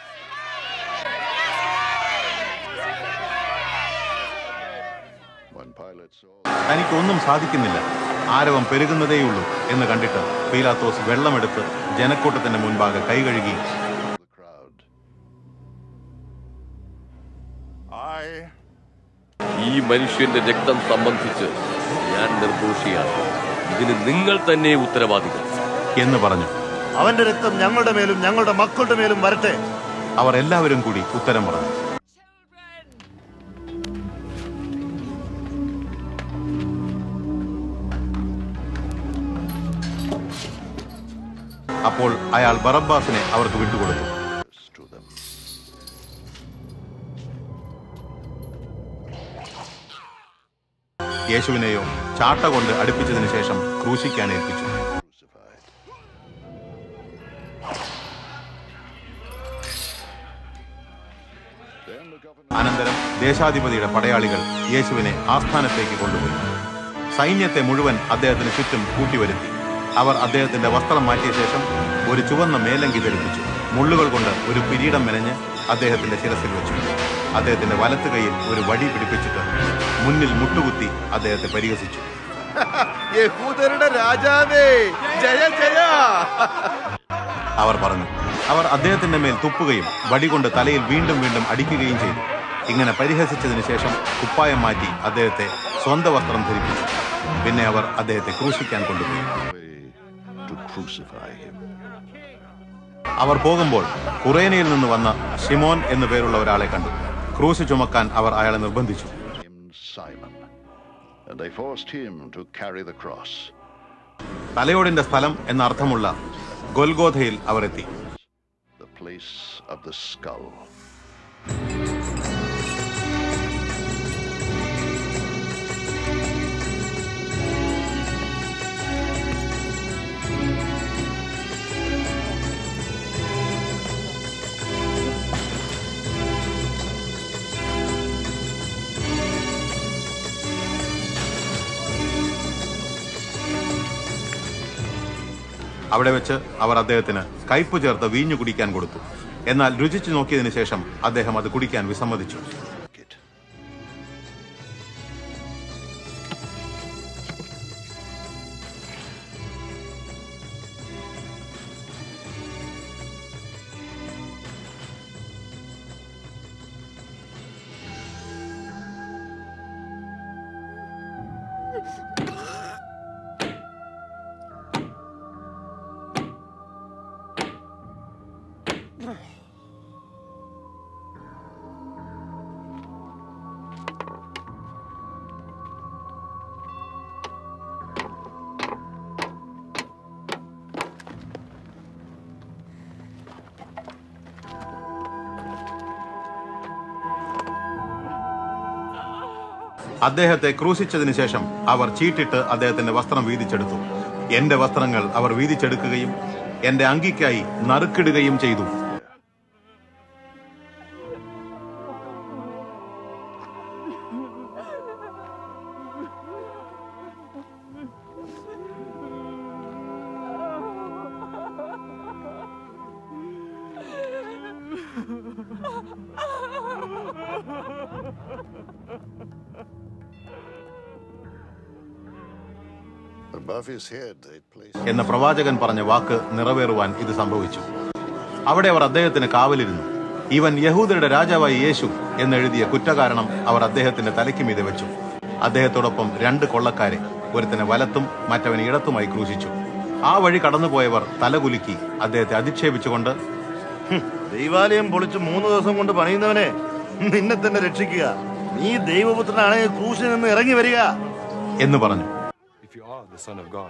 When Pilate saw തനിക്കൊന്നും സാധിക്കുന്നില്ല ആരവം പെരുകുന്നതേയുള്ളൂ എന്ന് കണ്ടിട്ട് പീലാത്തോസ് വെള്ളമെടുത്ത് ജനക്കൂട്ടത്തിന്റെ മുൻപാകെ കൈ കഴുകി I ഈ മനുഷ്യന്റെ രക്തം സംബന്ധിച്ച് ഞാൻ നിർദോഷിയാണ് ഇതിന് നിങ്ങൾ തന്നെ ഉത്തരവാദികൾ എന്ന് പറഞ്ഞു അവന്റെ രക്തം ഞങ്ങളുടെ മേലും ഞങ്ങളുടെ മക്കളുടെ മേലും വരട്ടെ അവർ എല്ലാവരും കൂടി ഉത്തരം പറഞ്ഞു അപ്പോൾ അയാൾ ബറബ്ബാസിനെ അവർക്ക് വിട്ടുകൊടുത്തു to them. യേശുവിനെയോ ചാട്ട കൊണ്ട് അടുപ്പിച്ചതിനു ശേഷം ക്രൂശിക്കാൻ ഏൽപ്പിച്ചു അനന്തരം ദേശാധിപതിയുടെ പടയാളികൾ യേശുവിനെ ആസ്ഥാനത്തേക്ക് കൊണ്ടുപോയി സൈന്യത്തെ മുഴുവൻ അദ്ദേഹത്തിന് ചുറ്റും കൂട്ടിവരുത്തി അവർ അദ്ദേഹത്തിന്റെ വസ്ത്രം മാറ്റിയ ശേഷം ഒരു ചുവന്ന മേലങ്കി ധരിപ്പിച്ചു മുള്ളുകൾ കൊണ്ട് ഒരു കിരീടം മെനഞ്ഞ് അദ്ദേഹത്തിന്റെ ശിരസിൽ വെച്ചു അദ്ദേഹത്തിന്റെ വലത്ത് കൈയിൽ ഒരു വടി പിടിപ്പിച്ചിട്ട് മുന്നിൽ മുട്ടുകുത്തി അദ്ദേഹത്തെ പരിഹസിച്ചു യഹൂദരുടെ രാജാവേ ജയ ജയ അവർ പറഞ്ഞു അവർ അദ്ദേഹത്തിന്റെ മേൽ തുപ്പുകയും വടി കൊണ്ട് തലയിൽ വീണ്ടും വീണ്ടും അടിക്കുകയും ചെയ്തു ഇങ്ങനെ പരിഹസിച്ചതിന് ശേഷം കുപ്പായം മാറ്റി അദ്ദേഹത്തെ സ്വന്തം വസ്ത്രം ധരിപ്പിച്ചു പിന്നെ അവർ അദ്ദേഹത്തെ ക്രൂശിക്കാൻ കൊണ്ടുപോയി to crucify him. അവർ പോകുമ്പോൾ കുറേനയിൽ നിന്ന് വന്ന ഷിമോൻ എന്നു പേരുള്ള ഒരാളെ കണ്ടു ക്രൂശ് ചുമക്കാൻ അവർ അയാളെ നിർബന്ധിച്ചു Simon. And they forced him to carry the cross. തലയോടിന്റെ സ്ഥലം എന്ന അർത്ഥമുള്ള ഗൊൽഗോധയിൽ അവർ എത്തി The place of the skull. അവിടെ വെച്ച് അവർ അദ്ദേഹത്തിന് കയ്പ് ചേർത്ത് വീഞ്ഞു കുടിക്കാൻ കൊടുത്തു എന്നാൽ രുചിച്ചു നോക്കിയതിനു ശേഷം അദ്ദേഹം അത് കുടിക്കാൻ വിസമ്മതിച്ചു അദ്ദേഹത്തെ ക്രൂശിച്ചതിനു ശേഷം അവർ ചീട്ടിട്ട് അദ്ദേഹത്തിന്റെ വസ്ത്രം വീതിച്ചെടുത്തു എന്റെ വസ്ത്രങ്ങൾ അവർ വീതിച്ചെടുക്കുകയും എന്റെ അങ്കിക്കായി നറുക്കിടുകയും ചെയ്തു Above his head they placed എന്ന പ്രവാചകൻ പറഞ്ഞ വാക്ക് നിറവേറുവാൻ ഇത് സംഭവിച്ചു അവിടെ അവർ അദ്ദേഹത്തിന് കാവലിരുന്നു ഇവൻ യഹൂദരുടെ രാജാവായ യേശു എന്നെഴുതിയ കുറ്റകാരണം അവർ അദ്ദേഹത്തിന്റെ തലയ്ക്ക് മീതെ വെച്ചു അദ്ദേഹത്തോടൊപ്പം രണ്ട് കൊള്ളക്കാരെ ഒരുത്തനെ വലത്തും മറ്റവനെ ഇടത്തുമായി ക്രൂശിച്ചു ആ വഴി കടന്നുപോയവർ തലകുലുക്കി അദ്ദേഹത്തെ അധിക്ഷേപിച്ചുകൊണ്ട് ദൈവാലയം പൊളിച്ച് മൂന്ന് ദിവസം കൊണ്ട് പണിയുന്നവനെ നിന്നെ തന്നെ രക്ഷിക്കുക നീ ദൈവപുത്രനാണെങ്കിൽ ക്രൂശിൽ നിന്ന് ഇറങ്ങി വരിക എന്ന് പറഞ്ഞു If you are the Son of God.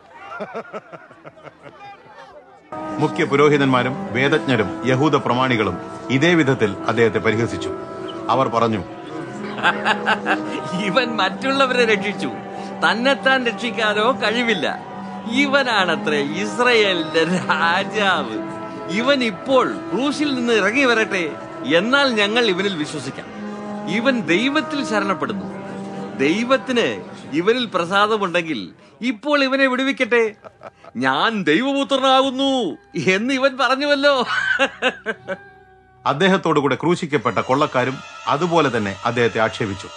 മുഖ്യ പുരോഹിതന്മാരും വേദജ്ഞരും യഹൂദ പ്രമാണികളും ഇതേ വിധത്തിൽ അദ്ദേഹത്തെ പരിഹസിച്ചു അവർ പറഞ്ഞു ഇവൻ മറ്റുള്ളവരെ രക്ഷിച്ചു തന്നെത്താൻ രക്ഷിക്കാനോ കഴിവില്ല ഇവനാണത്രേ ഇസ്രയേലിന്റെ രാജാവ് ഇവൻ ഇപ്പോൾ ക്രൂശിൽ നിന്ന് ഇറങ്ങി വരട്ടെ എന്നാൽ ഞങ്ങൾ ഇവനിൽ വിശ്വസിക്കാം ഇവൻ ദൈവത്തിൽ ശരണപ്പെടുന്നു ദൈവത്തിന് ഇവനിൽ പ്രസാദമുണ്ടെങ്കിൽ ഇപ്പോൾ ഇവനെ വിടുവിക്കട്ടെ ഞാൻ ദൈവപുത്രനാകുന്നു എന്ന് ഇവൻ പറഞ്ഞുവല്ലോ അദ്ദേഹത്തോടുകൂടെ ക്രൂശിക്കപ്പെട്ട കൊള്ളക്കാരും അതുപോലെ തന്നെ അദ്ദേഹത്തെ ആക്ഷേപിച്ചു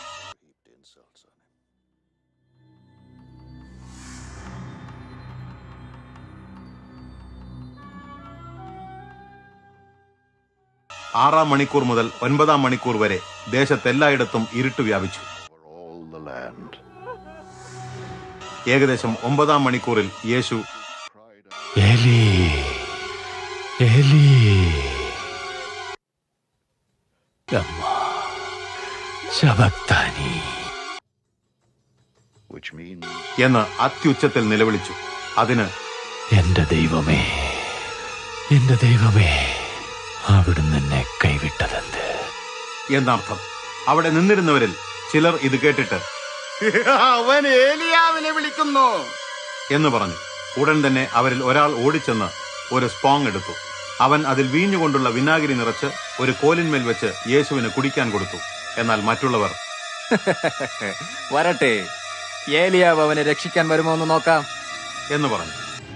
ആറാം മണിക്കൂർ മുതൽ ഒൻപതാം മണിക്കൂർ വരെ ദേശത്തെല്ലായിടത്തും ഇരുട്ട് വ്യാപിച്ചു all the land. ഏകദേശം ഒമ്പതാം മണിക്കൂറിൽ യേശു എലി എലി ലമ്മാ ശബക്താനി Which means എന്ന് അത്യുച്ചത്തിൽ നിലവിളിച്ചു അതിന് എന്റെ ദൈവമേ എന്റെ ദൈവമേ അവിടുന്ന് എന്നെ കൈവിട്ടതെന്ത് എന്നർത്ഥം അവിടെ നിന്നിരുന്നവരിൽ ചിലർ ഇത് കേട്ടിട്ട് അവൻ ഏലിയാവിനെ വിളിക്കുന്നു എന്ന് പറഞ്ഞു ഉടൻ തന്നെ അവരിൽ ഒരാൾ ഓടിച്ചെന്ന് ഒരു സ്പോങ് എടുത്തു അവൻ അതിൽ വീഞ്ഞുകൊണ്ടുള്ള വിനാഗിരി നിറച്ച് ഒരു കോലിന്മേൽ വെച്ച് യേശുവിന് കുടിക്കാൻ കൊടുത്തു എന്നാൽ മറ്റുള്ളവർ വരട്ടെ ഏലിയാവ് അവനെ രക്ഷിക്കാൻ വരുമോ എന്ന് നോക്കാം എന്ന് പറഞ്ഞു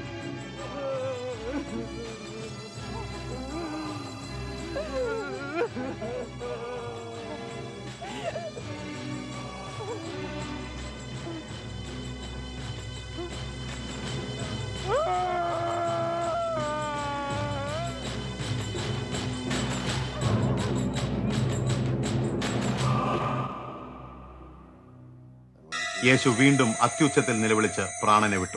യേശു വീണ്ടും അത്യുച്ചത്തിൽ നിലവിളിച്ച് പ്രാണനെ വിട്ടു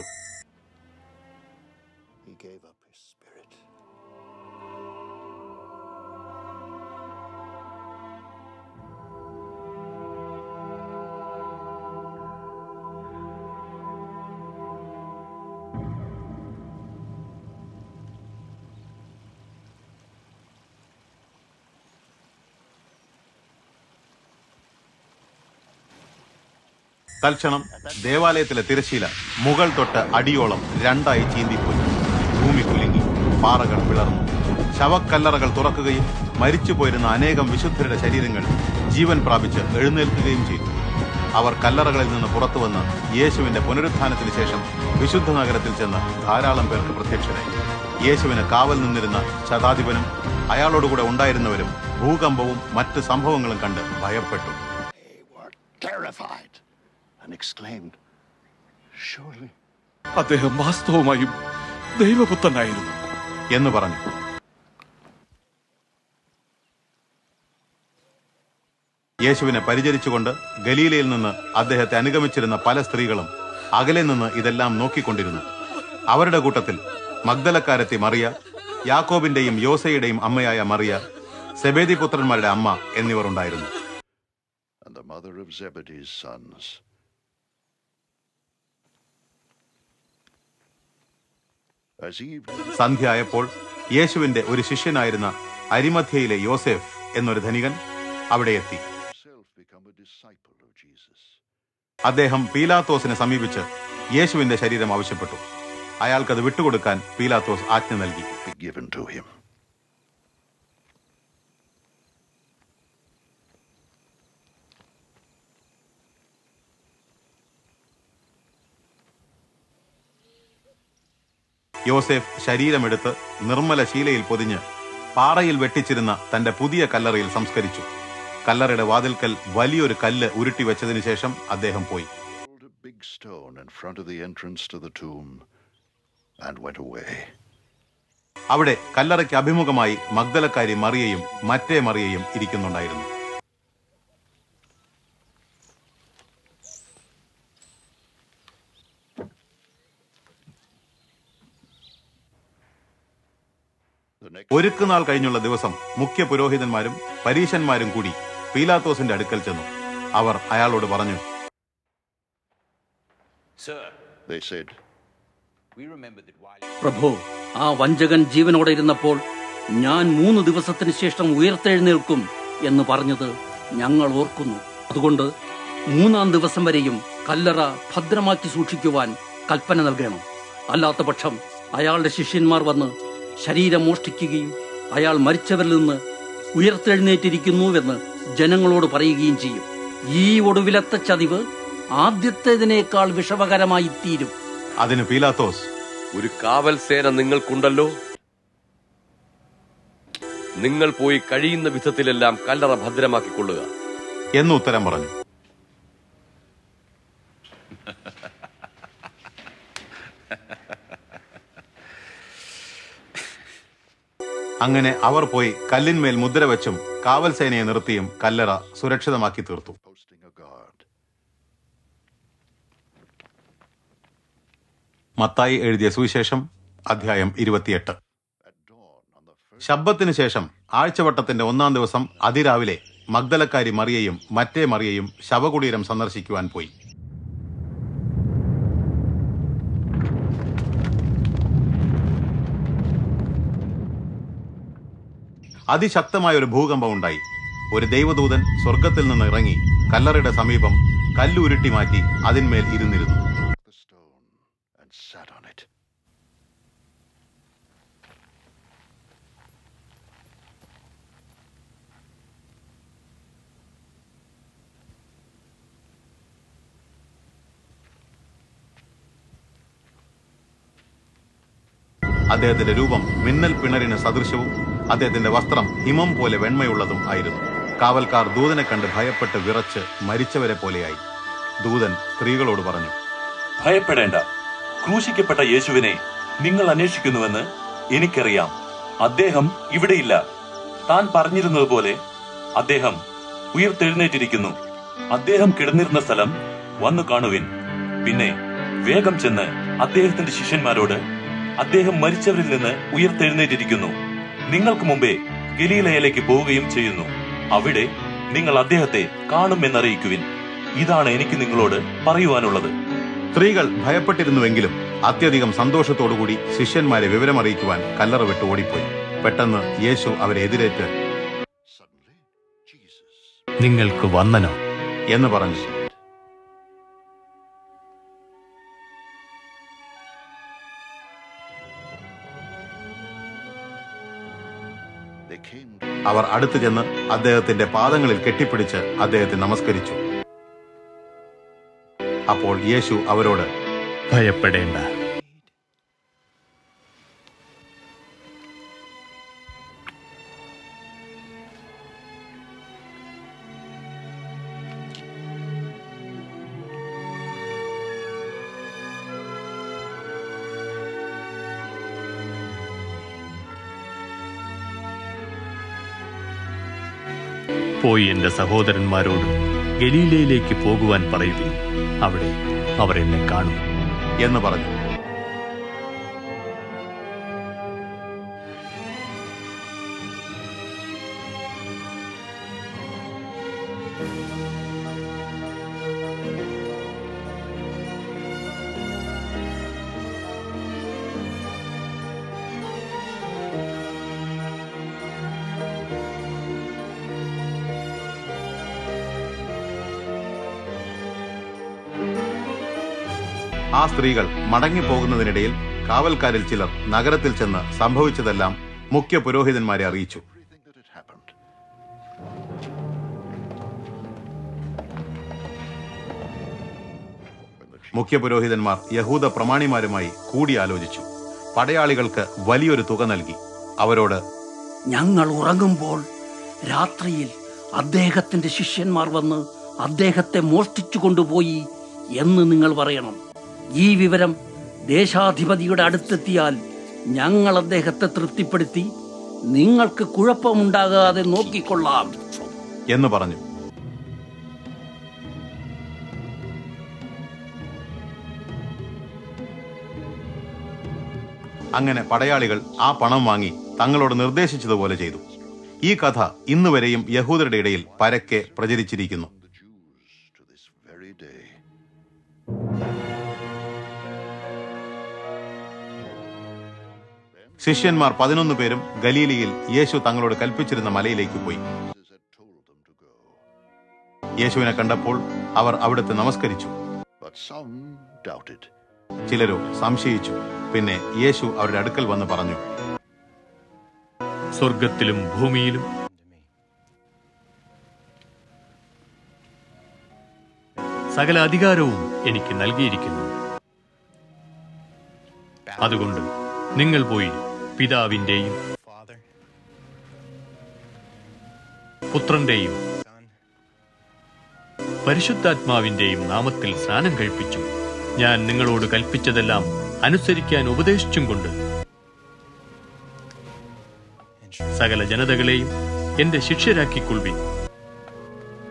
തൽക്ഷണം ദേവാലയത്തിലെ തിരശീല മുകൾ തൊട്ട് അടിയോളം രണ്ടായി ചീന്തിപ്പോയി ഭൂമി കുലുങ്ങി പാറകൾ പിളർന്നു ശവക്കല്ലറകൾ തുറക്കുകയും മരിച്ചുപോയിരുന്ന അനേകം വിശുദ്ധരുടെ ശരീരങ്ങൾ ജീവൻ പ്രാപിച്ച് എഴുന്നേൽക്കുകയും ചെയ്തു അവർ കല്ലറകളിൽ നിന്ന് പുറത്തുവന്ന് യേശുവിന്റെ പുനരുത്ഥാനത്തിന് ശേഷം വിശുദ്ധ നഗരത്തിൽ ചെന്ന് ധാരാളം പേർക്ക് പ്രത്യക്ഷരായി യേശുവിന് കാവൽ നിന്നിരുന്ന ശതാധിപനും അയാളോടുകൂടെ ഉണ്ടായിരുന്നവരും ഭൂകമ്പവും മറ്റ് സംഭവങ്ങളും കണ്ട് ഭയപ്പെട്ടു terrified and exclaimed, Surely അദ്ദേഹം വാസ്തവമായും ദൈവപുത്രനായിരുന്നു എന്ന് പറഞ്ഞു യേശുവിനെ പരിചരിച്ചുകൊണ്ട് ഗലീലയിൽ നിന്ന് അദ്ദേഹത്തെ അനുഗമിച്ചിരുന്ന പല സ്ത്രീകളും അകലെ നിന്ന് ഇതെല്ലാം നോക്കിക്കൊണ്ടിരുന്നു അവരുടെ കൂട്ടത്തിൽ മഗ്ദലക്കാരത്തി മറിയ യാക്കോബിന്റെയും യോസയുടെയും അമ്മയായ മറിയ സെബേദി പുത്രന്മാരുടെ അമ്മ എന്നിവർ ഉണ്ടായിരുന്നു and the mother of Zebedee's sons. As evening സന്ധ്യ ആയപ്പോൾ യേശുവിന്റെ ഒരു ശിഷ്യനായിരുന്ന അരിമധ്യയിലെ യോസെഫ് എന്നൊരു ധനികൻ അവിടെ എത്തി himself become a disciple of Jesus. അദ്ദേഹം പീലാത്തോസിനെ സമീപിച്ച് യേശുവിന്റെ ശരീരം ആവശ്യപ്പെട്ടു അയാൾക്കത് വിട്ടുകൊടുക്കാൻ പീലാത്തോസ് ആജ്ഞ നൽകി Be given to him. യോസെഫ് ശരീരമെടുത്ത് നിർമ്മല ശീലയിൽ പൊതിഞ്ഞ് പാറയിൽ വെട്ടിച്ചിരുന്ന തന്റെ പുതിയ കല്ലറയിൽ സംസ്കരിച്ചു കല്ലറയുടെ വാതിൽക്കൽ വലിയൊരു കല്ല് ഉരുട്ടി വെച്ചതിനു ശേഷം അദ്ദേഹം പോയി Rolled a big stone in front of the entrance to the tomb and went away. അവിടെ കല്ലറയ്ക്ക് അഭിമുഖമായി മഗ്ദലക്കാരി മറിയയും മറ്റേ മറിയയും ഇരിക്കുന്നുണ്ടായിരുന്നു The next ഒരുക്കുനാൾ കഴിഞ്ഞുള്ള ദിവസം മുഖ്യ പുരോഹിതന്മാരും പരീശന്മാരും കൂടി പീലാത്തോസിന്റെ അടുക്കൽ ചെന്നു അവർ അയാളോട് പറഞ്ഞു they said, പ്രഭു ആ വഞ്ചകൻ ജീവനോടെ ഇരുന്നപ്പോൾ ഞാൻ മൂന്ന് ദിവസത്തിന് ശേഷം ഉയർത്തെഴുന്നേൽക്കും എന്ന് പറഞ്ഞത് ഞങ്ങൾ ഓർക്കുന്നു അതുകൊണ്ട് മൂന്നാം ദിവസം വരെയും കല്ലറ ഭദ്രമാക്കി സൂക്ഷിക്കുവാൻ കൽപ്പന നൽകണം അല്ലാത്ത പക്ഷം അയാളുടെ ശിഷ്യന്മാർ വന്ന് ശരീരം മോഷ്ടിക്കുകയും അയാൾ മരിച്ചവരിൽ നിന്ന് ഉയർത്തെഴുന്നേറ്റിരിക്കുന്നുവെന്ന് ജനങ്ങളോട് പറയുകയും ചെയ്യും ഈ ഒടുവിലത്തെ ചതിവ് ആദ്യത്തേതിനേക്കാൾ വിഷമകരമായി തീരും അതിന് പീലാത്തോസ് ഒരു കാവൽ സേന നിങ്ങൾക്കുണ്ടല്ലോ നിങ്ങൾ പോയി കഴിയുന്ന വിധത്തിലെല്ലാം കല്ലറ ഭദ്രമാക്കിക്കൊള്ളുക എന്ന് ഉത്തരം പറഞ്ഞു അങ്ങനെ അവർ പോയി കല്ലിന്മേൽ മുദ്ര വെച്ചും കാവൽ സേനയെ നിർത്തിയും കല്ലറ സുരക്ഷിതമാക്കി തീർത്തു posting a guard. മത്തായി എഴുതിയ സുവിശേഷം അധ്യായം ഇരുപത്തിയെട്ട് ശബ്ദത്തിന് ശേഷം ആഴ്ചവട്ടത്തിന്റെ ഒന്നാം ദിവസം അതിരാവിലെ മഗ്ദലക്കാരി മറിയയും മറ്റേ മറിയയും ശവകുടീരം സന്ദർശിക്കുവാൻ പോയി അതിശക്തമായ ഒരു ഭൂകമ്പം ഉണ്ടായി ഒരു ദൈവദൂതൻ സ്വർഗത്തിൽ നിന്ന് ഇറങ്ങി കല്ലറയുടെ സമീപം കല്ലുരുട്ടി മാറ്റി അതിന്മേൽ ഇരുന്നിരുന്നു and sat on it. അദ്ദേഹത്തിന്റെ രൂപം മിന്നൽ പിണറിന് സദൃശവും അദ്ദേഹത്തിന്റെ വസ്ത്രം ഹിമം പോലെ വെണ്മയുള്ളതും ആയിരുന്നു കാവൽക്കാർ ദൂതനെ കണ്ട് ഭയപ്പെട്ട് വിറച്ച് മരിച്ചവരെ പോലെയായി ദൂതൻ സ്ത്രീകളോട് പറഞ്ഞു ഭയപ്പെടേണ്ട ക്രൂശിക്കപ്പെട്ട യേശുവിനെ നിങ്ങൾ അന്വേഷിക്കുന്നുവെന്ന് എനിക്കറിയാം അദ്ദേഹം ഇവിടെയില്ല താൻ പറഞ്ഞിരുന്നതുപോലെ അദ്ദേഹം ഉയർത്തെഴുന്നേറ്റിരിക്കുന്നു അദ്ദേഹം കിടന്നിരുന്ന സ്ഥലം വന്നു കാണുവിൻ പിന്നെ വേഗം ചെന്ന് അദ്ദേഹത്തിന്റെ ശിഷ്യന്മാരോട് അദ്ദേഹം മരിച്ചവരിൽ നിന്ന് ഉയർത്തെഴുന്നേറ്റിരിക്കുന്നു നിങ്ങൾക്ക് മുമ്പേ ഗലീലയിലേക്ക് പോവുകയും ചെയ്യുന്നു അവിടെ നിങ്ങൾ അദ്ദേഹത്തെ കാണുമെന്നറിയിക്കുവിൻ ഇതാണ് എനിക്ക് നിങ്ങളോട് പറയുവാനുള്ളത് സ്ത്രീകൾ ഭയപ്പെട്ടിരുന്നുവെങ്കിലും അത്യധികം സന്തോഷത്തോടുകൂടി ശിഷ്യന്മാരെ വിവരമറിയിക്കുവാൻ കല്ലറ വിട്ട് ഓടിപ്പോയി പെട്ടെന്ന് യേശു അവരെ എതിരേറ്റ് നിങ്ങൾക്ക് വന്ദനം എന്ന് പറഞ്ഞു They came അവർ അടുത്തു ചെന്ന് അദ്ദേഹത്തിന്റെ പാദങ്ങളിൽ കെട്ടിപ്പിടിച്ച് അദ്ദേഹത്തെ നമസ്കരിച്ചു അപ്പോൾ യേശു അവരോട് ഭയപ്പെടേണ്ട പോയി എന്റെ സഹോദരന്മാരോട് ഗലീലയിലേക്ക് പോകുവാൻ പറയുവിൻ അവിടെ അവർ എന്നെ കാണും എന്ന് പറഞ്ഞു ആ സ്ത്രീകൾ മടങ്ങിപ്പോകുന്നതിനിടയിൽ കാവൽക്കാരിൽ ചിലർ നഗരത്തിൽ ചെന്ന് സംഭവിച്ചതെല്ലാം മുഖ്യ പുരോഹിതന്മാരെ അറിയിച്ചു മുഖ്യ പുരോഹിതന്മാർ യഹൂദ പ്രമാണിമാരുമായി കൂടിയാലോചിച്ചു പടയാളികൾക്ക് വലിയൊരു തുക നൽകി അവരോട് ഞങ്ങൾ ഉറങ്ങുമ്പോൾ രാത്രിയിൽ അദ്ദേഹത്തിന്റെ ശിഷ്യന്മാർ വന്ന് അദ്ദേഹത്തെ മോഷ്ടിച്ചു കൊണ്ടുപോയി എന്ന് നിങ്ങൾ പറയണം ഈ വിവരം ദേശാധിപതിയുടെ അടുത്തെത്തിയാൽ ഞങ്ങൾ അദ്ദേഹത്തെ തൃപ്തിപ്പെടുത്തി നിങ്ങൾക്ക് കുഴപ്പമുണ്ടാകാതെ നോക്കിക്കൊള്ളാം എന്ന് പറഞ്ഞു അങ്ങനെ പടയാളികൾ ആ പണം വാങ്ങി തങ്ങളോട് നിർദ്ദേശിച്ചതുപോലെ ചെയ്തു ഈ കഥ ഇന്നുവരെയും യഹൂദരുടെ ഇടയിൽ പരക്കെ പ്രചരിച്ചിരിക്കുന്നു very day. ശിഷ്യന്മാർ പതിനൊന്ന് പേരും ഗലീലയിൽ യേശു തങ്ങളോട് കൽപ്പിച്ചിരുന്ന മലയിലേക്ക് പോയി യേശുവിനെ കണ്ടപ്പോൾ അവർ അവിടുത്തെ നമസ്കരിച്ചു But some doubted. ചിലരോ സംശയിച്ചു പിന്നെ യേശു അവരുടെ അടുക്കൽ വന്ന് പറഞ്ഞു സ്വർഗത്തിലും ഭൂമിയിലും സകല അധികാരവും എനിക്ക് നൽകിയിരിക്കുന്നു അതുകൊണ്ട് നിങ്ങൾ പോയി പിതാവിന്റെയും പുത്രന്റെയും പരിശുദ്ധാത്മാവിന്റെയും നാമത്തിൽ സ്നാനം കഴിപ്പിച്ചു ഞാൻ നിങ്ങളോട് കൽപ്പിച്ചതെല്ലാം അനുസരിക്കാൻ ഉപദേശിച്ചും കൊണ്ട് സകല ജനതകളെയും എന്റെ ശിഷ്യരാക്കിക്കൊള്ളുവിൻ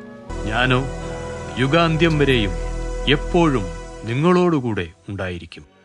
ഞാനോ യുഗാന്ത്യം വരെയും എപ്പോഴും നിങ്ങളോടുകൂടെ ഉണ്ടായിരിക്കും